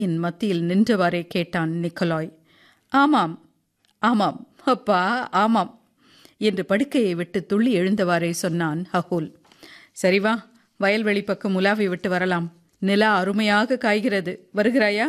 என் மத்தியில் நின்றவாறே கேட்டான் நிக்கலாய் ஆமாம் ஆமாம் அப்பா ஆமாம் என்று படுக்கையை விட்டு துள்ளி எழுந்தவாறே சொன்னான் ஹகூல் சரி வா வயல்வெளி பக்கம் உலாவி விட்டு வரலாம் நிலா அருமையாக காய்கிறது வருகிறாயா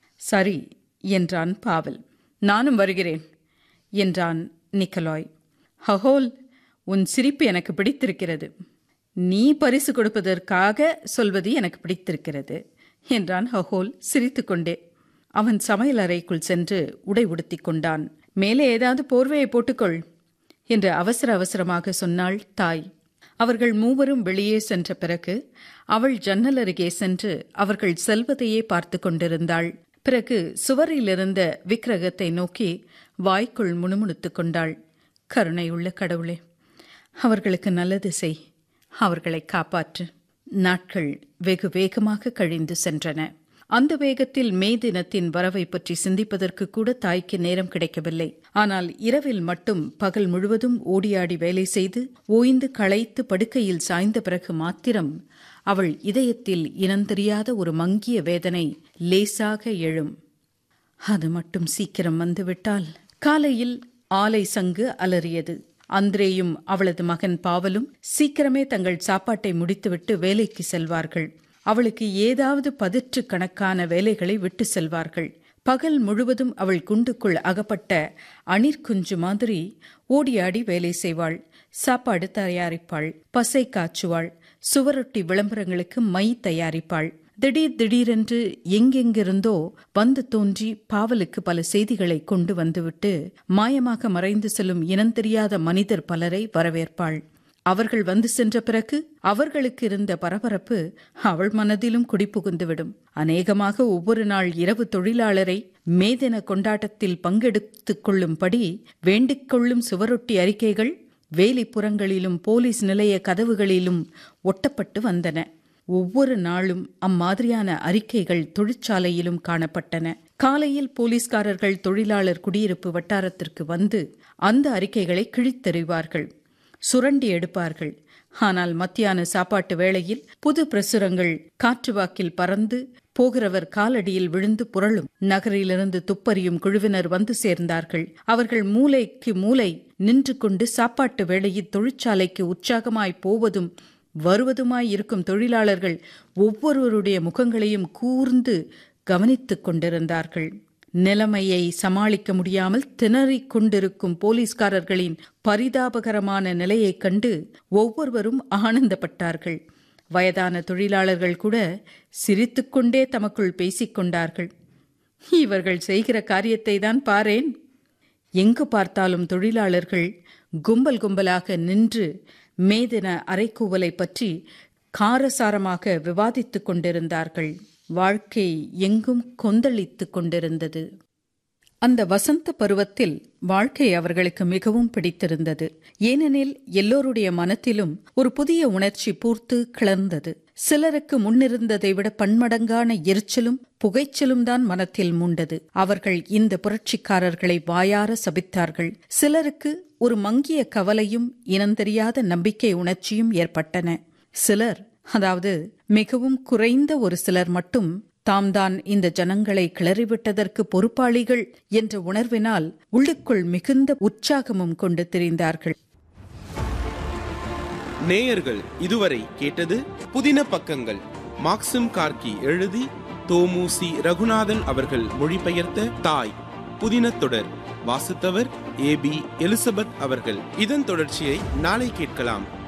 சரி என்றான் பாவல் நானும் வருகிறேன் என்றான் நிக்கலாய் ஹகோல் உன் சிரிப்பு எனக்கு பிடித்திருக்கிறது நீ பரிசு கொடுப்பதற்காக சொல்வது எனக்கு பிடித்திருக்கிறது என்றான் ஹகோல் சிரித்துக்கொண்டே அவன் சமையல் அறைக்குள் சென்று உடை உடுத்திக் கொண்டான் மேலே ஏதாவது போர்வையை போட்டுக்கொள் என்று அவசர அவசரமாக சொன்னாள் தாய் அவர்கள் மூவரும் வெளியே சென்ற பிறகு அவள் ஜன்னல் அருகே சென்று அவர்கள் செல்வதையே பார்த்து கொண்டிருந்தாள் பிறகு சுவரிலிருந்த விக்கிரகத்தை நோக்கி வாய்க்குள் முணுமுணுத்துக் கொண்டாள் கருணையுள்ள கடவுளே அவர்களுக்கு நல்லது செய் அவர்களை காப்பாற்று நாட்கள் வெகு வேகமாக கழிந்து சென்றன அந்த வேகத்தில் மே தினத்தின் வரவை பற்றி சிந்திப்பதற்கு கூட தாய்க்கு நேரம் கிடைக்கவில்லை ஆனால் இரவில் மட்டும் பகல் முழுவதும் ஓடியாடி வேலை செய்து ஓய்ந்து களைத்து படுக்கையில் சாய்ந்த பிறகு மாத்திரம் அவள் இதயத்தில் இனந்தெரியாத ஒரு மங்கிய வேதனை லேசாக எழும் அது மட்டும் சீக்கிரம் வந்துவிட்டால் காலையில் ஆலை சங்கு அலறியது அந்திரேயும் அவளது மகன் பாவலும் சீக்கிரமே தங்கள் சாப்பாட்டை முடித்துவிட்டு வேலைக்கு செல்வார்கள் அவளுக்கு ஏதாவது பதிற்று கணக்கான வேலைகளை விட்டு செல்வார்கள் பகல் முழுவதும் அவள் குண்டுக்குள் அகப்பட்ட அணிற்குஞ்சு மாதிரி ஓடியாடி வேலை செய்வாள் சாப்பாடு தயாரிப்பாள் பசை காய்ச்சுவாள் சுவரொட்டி விளம்பரங்களுக்கு மை தயாரிப்பாள் திடீர் திடீரென்று எங்கெங்கிருந்தோ வந்து தோன்றி பாவலுக்கு பல செய்திகளை கொண்டு வந்துவிட்டு மாயமாக மறைந்து செல்லும் இனந்தெரியாத மனிதர் பலரை வரவேற்பாள் அவர்கள் வந்து சென்ற பிறகு அவர்களுக்கு இருந்த பரபரப்பு அவள் மனதிலும் குடிபுகுந்துவிடும் அநேகமாக ஒவ்வொரு நாள் இரவு தொழிலாளரை மேதின கொண்டாட்டத்தில் பங்கெடுத்துக் கொள்ளும்படி வேண்டிக் கொள்ளும் சுவரொட்டி அறிக்கைகள் வேலிப்புறங்களிலும் போலீஸ் நிலைய கதவுகளிலும் ஒட்டப்பட்டு வந்தன ஒவ்வொரு நாளும் அம்மாதிரியான அறிக்கைகள் தொழிற்சாலையிலும் காணப்பட்டன காலையில் போலீஸ்காரர்கள் தொழிலாளர் குடியிருப்பு வட்டாரத்திற்கு வந்து அந்த அறிக்கைகளை கிழித்தெறிவார்கள் சுரண்டி எடுப்பார்கள் ஆனால் மத்தியான சாப்பாட்டு வேளையில் புது பிரசுரங்கள் காற்று வாக்கில் பறந்து போகிறவர் காலடியில் விழுந்து புரளும் நகரிலிருந்து துப்பறியும் குழுவினர் வந்து சேர்ந்தார்கள் அவர்கள் மூளைக்கு மூளை நின்று கொண்டு சாப்பாட்டு வேளையில் தொழிற்சாலைக்கு உற்சாகமாய் போவதும் வருவதுமாய் இருக்கும் தொழிலாளர்கள் ஒவ்வொருவருடைய முகங்களையும் கூர்ந்து கவனித்துக் கொண்டிருந்தார்கள் நிலைமையை சமாளிக்க முடியாமல் திணறிக் கொண்டிருக்கும் போலீஸ்காரர்களின் பரிதாபகரமான நிலையைக் கண்டு ஒவ்வொருவரும் ஆனந்தப்பட்டார்கள் வயதான தொழிலாளர்கள் கூட சிரித்துக்கொண்டே தமக்குள் பேசிக் கொண்டார்கள் இவர்கள் செய்கிற காரியத்தை தான் பாரேன் எங்கு பார்த்தாலும் தொழிலாளர்கள் கும்பல் கும்பலாக நின்று மேதின அரைக்கூவலை பற்றி காரசாரமாக விவாதித்துக் கொண்டிருந்தார்கள் வாழ்க்கை எங்கும் கொந்தளித்துக் கொண்டிருந்தது அந்த வசந்த பருவத்தில் வாழ்க்கை அவர்களுக்கு மிகவும் பிடித்திருந்தது ஏனெனில் எல்லோருடைய மனத்திலும் ஒரு புதிய உணர்ச்சி பூர்த்து கிளர்ந்தது சிலருக்கு முன்னிருந்ததை விட பன்மடங்கான எரிச்சலும் புகைச்சலும் தான் மனத்தில் மூண்டது அவர்கள் இந்த புரட்சிக்காரர்களை வாயார சபித்தார்கள் சிலருக்கு ஒரு மங்கிய கவலையும் இனந்தெரியாத நம்பிக்கை உணர்ச்சியும் ஏற்பட்டன சிலர் அதாவது மிகவும் குறைந்த ஒரு சிலர் மட்டும் தாம் தான் இந்த ஜனங்களை கிளறிவிட்டதற்கு பொறுப்பாளிகள் என்ற உணர்வினால் உள்ளுக்குள் மிகுந்த உற்சாகமும் கொண்டு திரிந்தார்கள் நேயர்கள் இதுவரை கேட்டது புதின பக்கங்கள் மாக்சிம் கார்கி எழுதி தோமுசி ரகுநாதன் அவர்கள் மொழிபெயர்த்த தாய் புதின தொடர் வாசித்தவர் ஏ பி எலிசபெத் அவர்கள் இதன் தொடர்ச்சியை நாளை கேட்கலாம்